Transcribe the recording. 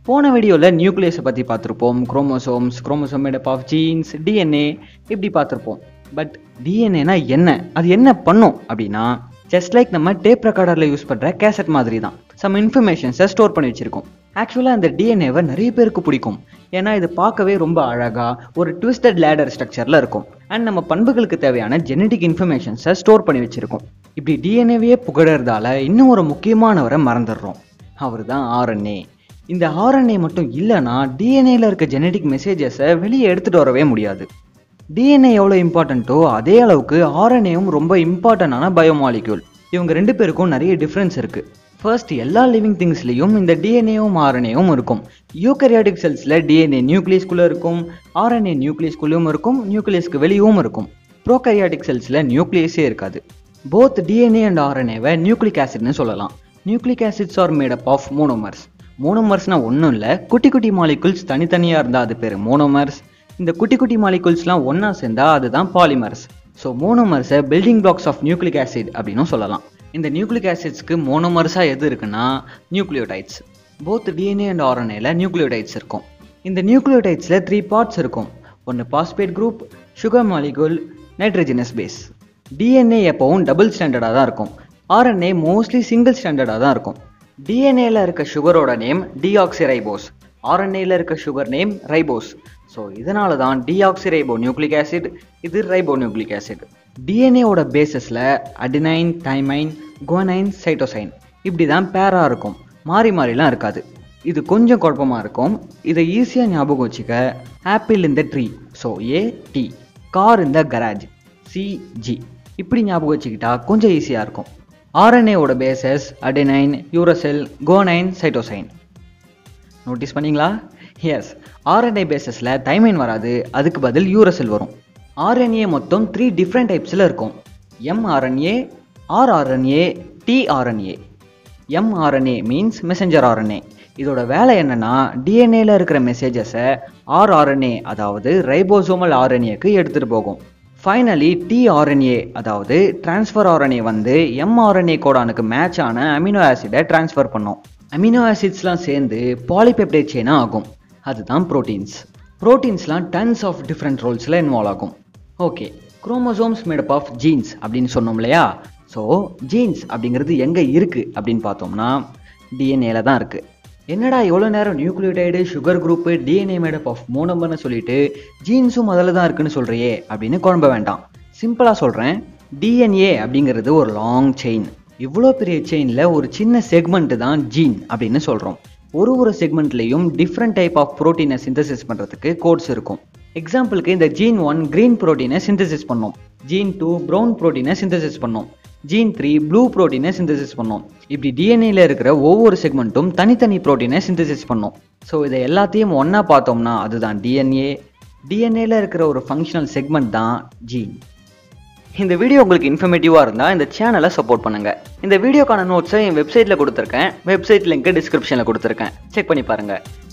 போன வீடியோவில் நியூக்ளியஸை பற்றி பார்த்துருப்போம் chromosomes chromosome made up of genes DNA இப்படி பார்த்துருப்போம் பட் டிஎன்ஏனா என்ன அது என்ன பண்ணும் அப்படின்னா ஜஸ்ட் லைக் நம்ம டேப் ரெக்கார்டரில் யூஸ் பண்ணுற கேசட் மாதிரி தான் சம் இன்ஃபர்மேஷன்ஸை ஸ்டோர் பண்ணி வச்சுருக்கோம் ஆக்சுவலாக அந்த டிஎன்ஏவை நிறைய பேருக்கு பிடிக்கும் ஏன்னா இது பார்க்கவே ரொம்ப அழகாக ஒரு ட்விஸ்டட் லேடர் ஸ்ட்ரக்சரில் இருக்கும் அண்ட் நம்ம பண்புகளுக்கு தேவையான ஜெனட்டிக் இன்ஃபர்மேஷன்ஸை ஸ்டோர் பண்ணி வச்சுருக்கோம் இப்படி டிஎன்ஏவையே புகழறதால இன்னும் ஒரு முக்கியமானவரை மறந்துடுறோம் அவர் தான் ஆர்என்ஏ இந்த ஆர்என்ஏ மட்டும் இல்லைன்னா டிஎன்ஏல இருக்க ஜெனட்டிக் மெசேஜஸை வெளியே எடுத்துகிட்டு வரவே முடியாது டிஎன்ஏ எவ்வளோ இம்பார்ட்டண்ட்டோ அதே அளவுக்கு ஆர்என்ஏவும் ரொம்ப இம்பார்ட்டண்டான பயோமாலிக்யூல் இவங்க ரெண்டு பேருக்கும் நிறைய டிஃப்ரென்ஸ் இருக்குது ஃபர்ஸ்ட் எல்லா லிவிங் திங்ஸ்லேயும் இந்த டிஎன்ஏவும் ஆர்என்ஏவும் இருக்கும் யூக்கரியாட்டிக் செல்ஸில் டிஎன்ஏ நியூக்ளியஸ்குள்ளே இருக்கும் ஆர்என்ஏ நியூக்ளியஸ்குள்ளேயும் இருக்கும் நியூக்ளியஸ்க்கு வெளியவும் இருக்கும் ப்ரோகரியாட்டிக் செல்ஸில் நியூக்ளியஸே இருக்காது போத் டிஎன்ஏ அண்ட் ஆர்என்ஏவை நியூக்ளிக் ஆசிட்னு சொல்லலாம் nucleic acids are made up of monomers மோனோமர்ஸ்னால் ஒன்றும் இல்லை குட்டி குட்டி மாலிகுல்ஸ் தனித்தனியாக இருந்தால் அது பேர் மோனோமர்ஸ் இந்த குட்டி குட்டி மாலிகுல்ஸ்லாம் ஒன்றா சேர்ந்தால் அதுதான் பாலிமர்ஸ் ஸோ மோனோமர்ஸை building blocks of nucleic acid அப்படின்னும் சொல்லலாம் இந்த நியூக்ளிக் ஆசிட்ஸ்க்கு மோனோமர்ஸாக எது இருக்குன்னா நியூக்ளியோடைட்ஸ் போத் டிஎன்ஏ அண்ட் ஆர்என்ஏல நியூக்ளியோடைட்ஸ் இருக்கும் இந்த நியூக்ளியோடைட்ஸில் த்ரீ பார்ட்ஸ் இருக்கும் ஒன்று phosphate group sugar molecule nitrogenous base DNA எப்போவும் டபுள் ஸ்டாண்டர்டாக தான் இருக்கும் ஆர்என்ஏ மோஸ்ட்லி சிங்கிள் ஸ்டாண்டர்டாக தான் இருக்கும் டிஎன்ஏல இருக்க சுகரோட நேம் டிஆக்சிரைபோஸ் ஆர்என்ஏல இருக்க சுகர் நேம் ரைபோஸ் ஸோ இதனால தான் டிஆக்சிரைபோ நியூக்ளிக் ஆசிட் இது ரைபோ நியூக்ளிக் ஆசிட் டிஎன்ஏவோட பேசஸில் அடினைன் தைமைன் குவனைன் சைட்டோசைன் இப்படி தான் பேராக இருக்கும் மாறி மாறிலாம் இருக்காது இது கொஞ்சம் குழப்பமாக இருக்கும் இதை ஈஸியாக ஞாபகம் வச்சுக்க ஆப்பிள் இந்த tree so A T car இந்த கராஜ் சிஜி இப்படி ஞாபகம் வச்சுக்கிட்டா கொஞ்சம் ஈஸியாக இருக்கும் ஆர்என்ஏவோட bases adenine uracil guanine cytosine notice பண்ணீங்களா எஸ் ஆர்என்ஏ பேசஸில் தைமைன் வராது அதுக்கு பதில் யூரசெல் வரும் ஆர்என்ஏ மொத்தம் த்ரீ டிஃப்ரெண்ட் டைப்ஸில் இருக்கும் mRNA rRNA tRNA mRNA means messenger RNA இதோட வேலை என்னன்னா டிஎன்ஏல இருக்கிற மெசேஜஸை ஆர்ஆர்என்ஏ அதாவது ரைபோசோமல் ஆர்என்ஏக்கு எடுத்துகிட்டு போகும் ஃபைனலி டிஆர்என்ஏ அதாவது டிரான்ஸ்ஃபர் ஆர்என்ஏ வந்து எம்ஆர்என்ஏ கோடானுக்கு மேட்ச் ஆன அமினோ ஆசிடை டிரான்ஸ்ஃபர் பண்ணும் அமினோ ஆசிட்ஸ்லாம் சேர்ந்து பாலிபெப்டைட் செயினாக ஆகும் அதுதான் ப்ரோட்டீன்ஸ் ப்ரோட்டீன்ஸ்லாம் டன்ஸ் ஆஃப் டிஃப்ரெண்ட் ரோல்ஸில் இன்வால்வ் ஆகும் okay chromosomes made up of genes அப்படின்னு சொன்னோம் இல்லையா ஸோ ஜீன்ஸ் அப்படிங்கிறது எங்கே இருக்குது அப்படின்னு பார்த்தோம்னா டிஎன்ஏல தான் இருக்குது என்னடா எவ்வளோ நேரம் nucleotide sugar group DNA made up of மோனம்பர்னு சொல்லிட்டு ஜீன்ஸும் அதில் தான் இருக்குன்னு சொல்கிறியே அப்படின்னு குழம்ப வேண்டாம் சிம்பிளாக சொல்கிறேன் டிஎன்ஏ அப்படிங்கிறது ஒரு லாங் செயின் இவ்வளோ பெரிய செயினில் ஒரு சின்ன செக்மெண்ட்டு தான் ஜீன் அப்படின்னு சொல்கிறோம் ஒரு ஒரு செக்மெண்ட்லேயும் டிஃப்ரெண்ட் டைப் ஆஃப் ப்ரோட்டீனை சிந்தசிஸ் பண்ணுறதுக்கு கோட்ஸ் இருக்கும் எக்ஸாம்பிளுக்கு இந்த ஜீன் ஒன் க்ரீன் ப்ரோட்டீனை சிந்தசிஸ் பண்ணோம் ஜீன் டூ ப்ரௌன் ப்ரோட்டீனை சிந்தசிஸ் பண்ணோம் ஜீன் த்ரீ ப்ளூ ப்ரோட்டீனை சிந்தசிஸ் பண்ணோம் இப்படி டிஎன்ஏல இருக்கிற ஒவ்வொரு செக்மெண்ட்டும் தனித்தனி ப்ரோட்டீனை சிந்தசிஸ் பண்ணோம் ஸோ இதை எல்லாத்தையும் ஒன்றா பார்த்தோம்னா அதுதான் டிஎன்ஏ டிஎன்ஏல இருக்கிற ஒரு ஃபங்க்ஷனல் செக்மெண்ட் தான் ஜீன் இந்த வீடியோ உங்களுக்கு இன்ஃபர்மேட்டிவாக இருந்தால் இந்த சேனலை சப்போர்ட் பண்ணுங்கள் இந்த வீடியோக்கான நோட்ஸை என் வெப்சைட்டில் கொடுத்துருக்கேன் வெப்சைட் லிங்க்கு டிஸ்கிரிப்ஷனில் கொடுத்துருக்கேன் செக் பண்ணி பாருங்கள்